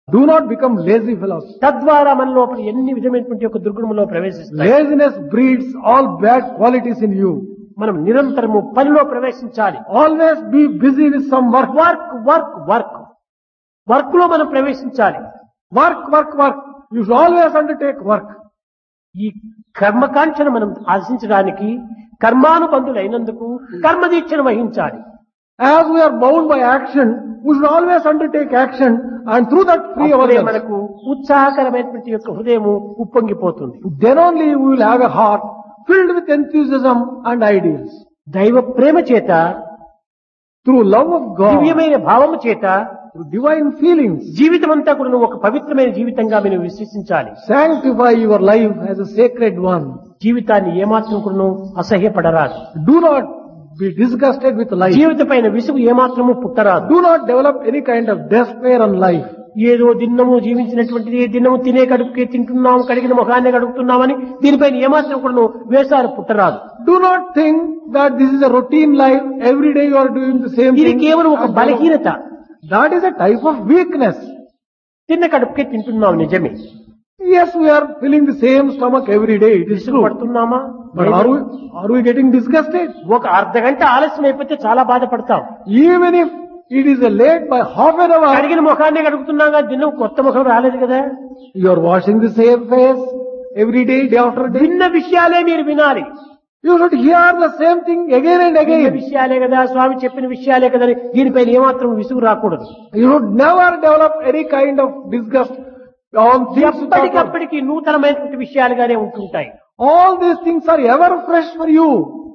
Do not become lazy fellows. తద్వారా మన లోపల ఎన్ని విధమైనటువంటి యొక్క దుర్గుణంలో ప్రవేశిస్తాయి Laziness breeds all bad qualities in you. మనం నిరంతరము పనిలో ప్రవేశించాలి Always be busy with some work. Work work work work లో మనం ప్రవేశించాలి Work, work, work. You should always undertake work. ఈ కర్మకాంక్షను మనం ఆశించడానికి కర్మానుబంధులైనందుకు కర్మదీక్షను వహించాలి As we are bound by action, we should always undertake action and through that free అప్పుడే ourselves. మనకు ఉత్సాహకరమైనటువంటి యొక్క హృదయము ఉప్పొంగిపోతుంది Then only we will have a heart filled with enthusiasm and ideals. దైవ ప్రేమ చేత Through love of God, దివ్యమైన భావము చేత through divine feelings, జీవితం అంతా కూడా నువ్వు ఒక పవిత్రమైన జీవితంగా మీరు విశ్వసించాలి sanctify your life as a sacred one. జీవితాన్ని ఏమాత్రం కూడా అసహ్యపడరాదు Do not be disgusted with life. జీవిత పైన విసుగు ఏమాత్రము పుట్టరాదు Do not develop any kind of despair on life. ఏదో దిన్నము జీవించినటువంటిది దిన్నము తినే కడుపుకే తింటున్నాం కడిగిన ముఖాన్ని కడుగుతున్నామని దీనిపైన ఏమాత్రం కూడా వేసారు పుట్టరాదు Do not think that this is a routine life. Every day you are doing the same ఇది thing. కేవలం ఒక బలహీనత That is a type of weakness. తిన్న కడుపుకే తింటున్నాం నిజమే Yes, we are filling the same stomach every day. It is విసుగు true. పడుతున్నామా But are we, are we getting disgusted? ఒక అర్ధ గంట ఆలస్యం అయిపోతే చాలా బాధపడతాం Even if it is a late by half an hour, కడిగిన ముఖాన్ని కడుగుతున్నాం కానీ దిన్నం కొత్త ముఖం రాలేదు కదా you are washing the same face every day, day after day. భిన్న విషయాలే మీరు వినాలి You should hear the same thing again and భిన్న again. విషయాలే కదా స్వామి చెప్పిన విషయాలే కదా అని దీనిపైన ఏమాత్రం విసుగు రాకూడదు You should never develop any kind of disgust on things which are- ఎప్పటికప్పటికి నూతనమైనటువంటి విషయాలుగానే ఉంటుంటాయి All these things are ever fresh for you.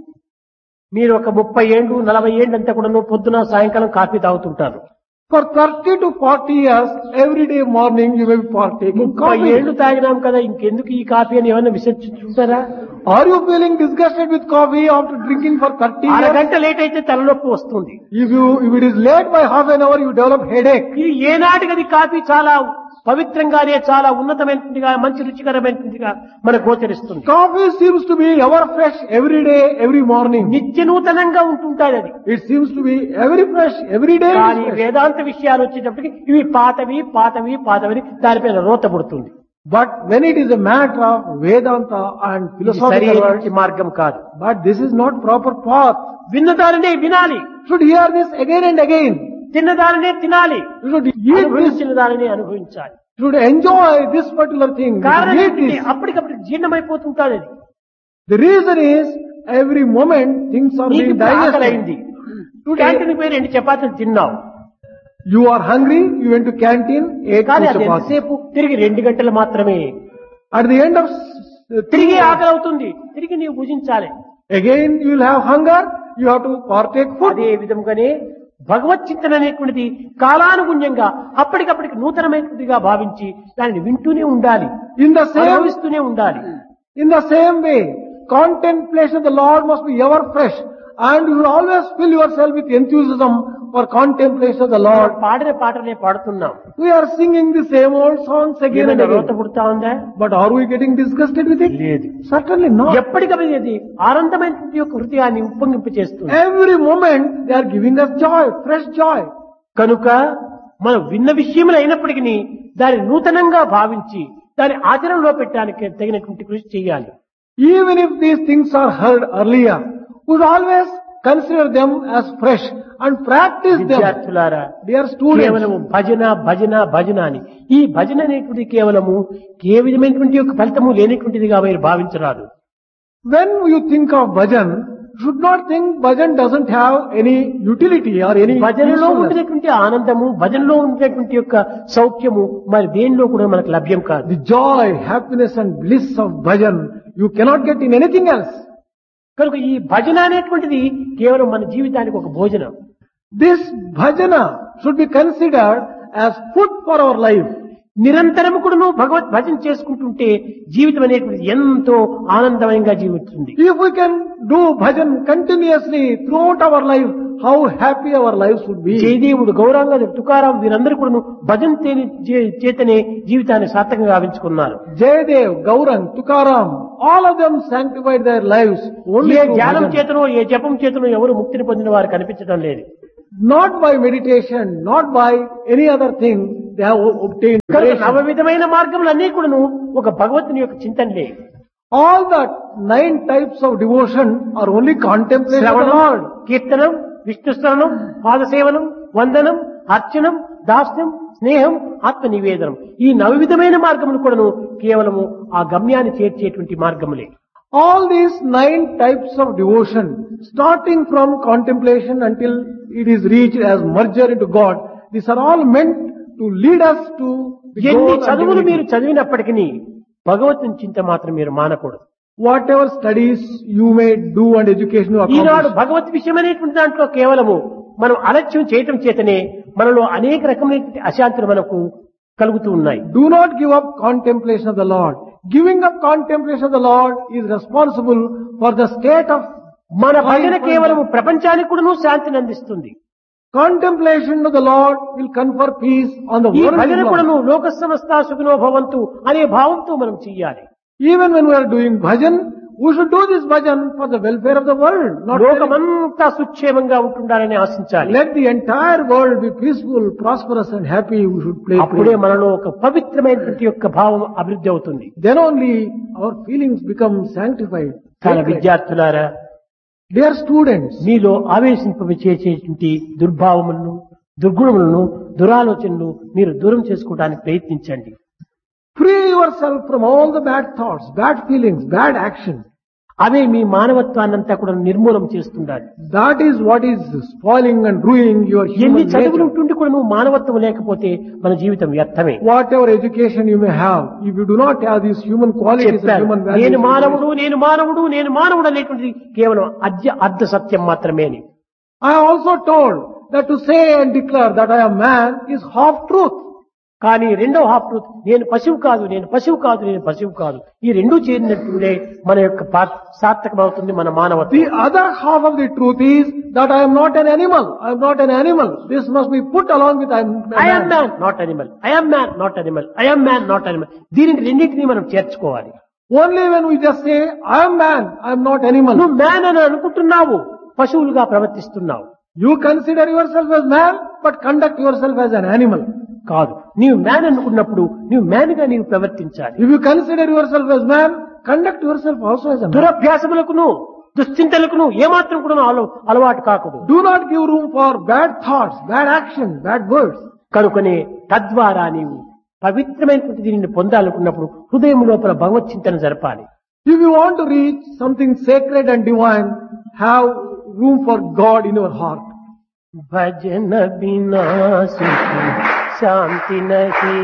మీరు ఒక ముప్పై ఏళ్ళు నలభై ఏళ్ళు అంతా కూడా పొద్దున సాయంకాలం కాఫీ తాగుతుంటారు For 30 to 40 years, every day morning you may be partaking ముప్పై coffee. ఏళ్ళు తాగినాం కదా ఇంకెందుకు ఈ కాఫీ అని ఏమైనా విసర్జించుంటారా Are you feeling disgusted with coffee after drinking for 30 years? అరగంట లేట్ అయితే తలనొప్పి వస్తుంది If you, if it is late by half an hour, you develop headache. ఇది ఏనాటికది కాఫీ చాలా పవిత్రంగానే చాలా ఉన్నతమైనదిగా మంచి రుచికరమైనదిగా మనకు గోచరిస్తుంది Coffee seems to be ever fresh every day, every morning. నిత్య నూతనంగా ఉంటుంటాయి అది It seems to be every fresh, every day. it is కానీ fresh. వేదాంత విషయాలు వచ్చేటప్పటికి ఇవి పాతవి పాతవి పాతవి దానిపైన రోత పుడుతుంది But when it is a matter of Vedanta and ఇది philosophical సరైనటువంటి words, మార్గం కాదు but this is not proper path. విన్నదానినే వినాలి Should hear this again and again. తిన్నదానినే తినాలి You should eat this. అనుభవించిన దానినే అనుభవించాలి Should enjoy this particular thing. You should కారణం eat ఏంటంటే this. అప్పటికప్పుడు జీర్ణమైపోతుంటాడు అది The reason is every moment things are నీకు being ఇప్పుడు ఆకలి అయింది digested. క్యాంటీన్కి పోయి రెండు చపాతీలు తిన్నావు You are hungry, you went to canteen, ate కానీ two అది chapati. ఎంతసేపు తిరిగి రెండు గంటలు మాత్రమే At the end of s- తిరిగి ఆకలి అవుతుంది తిరిగి నీవు భుజించాలి again you will have hunger, you have to partake food. అదే విధంగానే భగవత్ చింతన అనేటువంటిది కాలానుగుణ్యంగా అప్పటికప్పటికి నూతనమైనదిగా భావించి దానిని వింటూనే ఉండాలి In the same, అనుభవిస్తూనే ఉండాలి in the same way, contemplation of the Lord must be ever fresh and you should always fill yourself with enthusiasm for contemplation of the Lord. పాడిన పాటలే పాడుతున్నాం We are singing the same old songs again and ఏమైనా రోత again. పుడతా ఉందా But are we getting disgusted with it? లేదు Certainly not. ఎప్పటికప్పుడు ఇది ఆనందమైనటువంటి యొక్క హృదయాన్ని ఉప్పొంగింపు చేస్తుంది Every moment they are giving us joy, fresh joy. కనుక మనం విన్న విషయములు అయినప్పటికీ దాన్ని నూతనంగా భావించి దాని ఆచరణలో పెట్టడానికి తగినటువంటి కృషి చేయాలి Even if these things are heard earlier, we should always consider them as fresh and practice them. విద్యార్థులారా Dear students, కేవలము భజన భజన భజన అని ఈ భజన అనేటువంటిది కేవలము ఏ విధమైనటువంటి యొక్క ఫలితము లేనటువంటిదిగా మీరు భావించరాదు when you think of bhajan, you should not think bhajan doesn't have any utility or any భజనలో usefulness. ఉండినటువంటి ఆనందము భజనలో ఉండినటువంటి యొక్క సౌఖ్యము మరి దేనిలో కూడా మనకు లభ్యం కాదు The joy, happiness and bliss of bhajan, you cannot get in anything else. కనుక ఈ భజన అనేటువంటిది కేవలం మన జీవితానికి ఒక భోజనం This bhajana should be considered as food for our life. నిరంతరము కూడా నువ్వు భగవత్ భజన చేసుకుంటుంటే జీవితం అనేటువంటిది ఎంతో ఆనందమయంగా జీవిస్తుంది If we can do bhajan continuously throughout our life, how happy our lives would be. జయదేవుడు Gauranga Tukaram వీరందరూ కూడా భజన తేని- చే- చేతనే జీవితాన్ని సార్థకంగా గావించుకున్నారు Jayadev, Gaurang, Tukaram, all of them sanctified their lives only A through ధ్యానం bhajan. చేతనో ఏ జపం చేతనో ఎవరు ముక్తిని పొందిన వారు కనిపించడం లేదు Not by meditation, not by any other thing, they have obtained కనుక liberation. నవ విధమైన మార్గములన్నీ కూడాను ఒక భగవంతుని యొక్క చింతనలే All that nine types of devotion are only contemplation of the శ్రవణం Lord. కీర్తనం విష్ణుస్మరణం పాదసేవనం వందనం అర్చనం దాస్యం స్నేహం ఆత్మ నివేదనం ఈ నవ విధమైన మార్గములు కూడాను కేవలము ఆ గమ్యాన్ని చేర్చేటువంటి మార్గములే All these nine types of devotion, starting from contemplation until it is reached as merger into God, these are all meant to lead us to the ఎన్ని goal and చదువులు divinity. మీరు చదివినప్పటికీ భగవంతుని చింత మాత్రం మీరు మానకూడదు Whatever studies you may do and education you Eenadu accomplish, భగవత్ విషయం అనేటువంటి దాంట్లో కేవలము మనం అలక్ష్యం చేయటం చేతనే మనలో అనేక రకమైనటువంటి అశాంతులు మనకు కలుగుతూ ఉన్నాయి do not give up contemplation of the Lord. Giving up contemplation of the Lord is responsible for the state of మన భజన కేవలము ప్రపంచానికి కూడాను శాంతిని అందిస్తుంది contemplation of the Lord will confer peace on the ఈ world. భజన of కూడాను Lord. లోక సమస్త సుఖినో భవంతు అనే భావంతో మనం చెయ్యాలి Even when we are doing bhajan, we should do this bhajan for the welfare of the world, not for లోకమంతా సుక్షేమంగా ఉంటుండాలని ఆశించాలి Let the entire world be peaceful, prosperous and happy. We should play. అప్పుడే play. మనలో ఒక పవిత్రమైనటువంటి యొక్క భావం అభివృద్ధి అవుతుంది Then only our feelings become sanctified. చాలా sacred. విద్యార్థులారా Dear students, మీలో ఆవేశింపచేసేటువంటి దుర్భావములను దుర్గుణములను దురాలోచనలు మీరు దూరం చేసుకోవడానికి ప్రయత్నించండి free yourself from all the bad thoughts, bad feelings, bad action. అవే మీ మానవత్వాన్నంతా కూడా నిర్మూలం చేస్తుండాలి That is what is spoiling and ruining your ఎన్ని human చదువులు nature. ఉంటుండి కూడా నువ్వు మానవత్వం లేకపోతే మన జీవితం వ్యర్థమే Whatever education you may have, if you do not have these human qualities and చెప్పారు human నేను values, మానవుడు నేను మానవుడు నేను మానవుడు అనేటువంటిది కేవలం అద్య అర్ధ సత్యం మాత్రమే అని I also told that to say and declare that I am man is half truth. కానీ రెండో హాఫ్ ట్రూత్ నేను పశువు కాదు నేను పశువు కాదు నేను పశువు కాదు ఈ రెండూ చేరినట్టుండే మన యొక్క పా- సార్థకమవుతుంది మన మానవత్వం The other half of the truth is that I am not an animal. I am not an animal. This must be put along with I am a I'm man. Man not animal I'm man not animal I'm man not animal దీనిని రెండింటినీ మనం చేర్చుకోవాలి Only when we just say I am man, I am not animal. నువ్వు man అని అనుకుంటున్నావు పశువులుగా ప్రవర్తిస్తున్నావు You consider yourself as man, but conduct yourself as an animal. కాదు నీవు మ్యాన్ అనుకున్నప్పుడు నీవు మ్యాన్ గా నీవు ప్రవర్తించాలి If you consider yourself as man, conduct yourself also as a man. దురభ్యాసములకును దుశ్చింతలకును ఏమాత్రం కూడా అల- అలవాటు కాకూడదు Do not give room for bad thoughts, bad action, bad words. కనుకనే తద్వారా నీవు పవిత్రమైనటువంటి దీనిని పొందాలనుకున్నప్పుడు హృదయం లోపల భగవత్ చింతన జరపాలి If you want to reach something sacred and divine, have room for God in your heart. భజన బినా సుఖి శాంతి నహి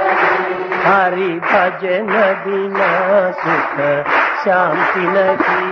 హరి భజన బినా సుఖ శాంతి నహి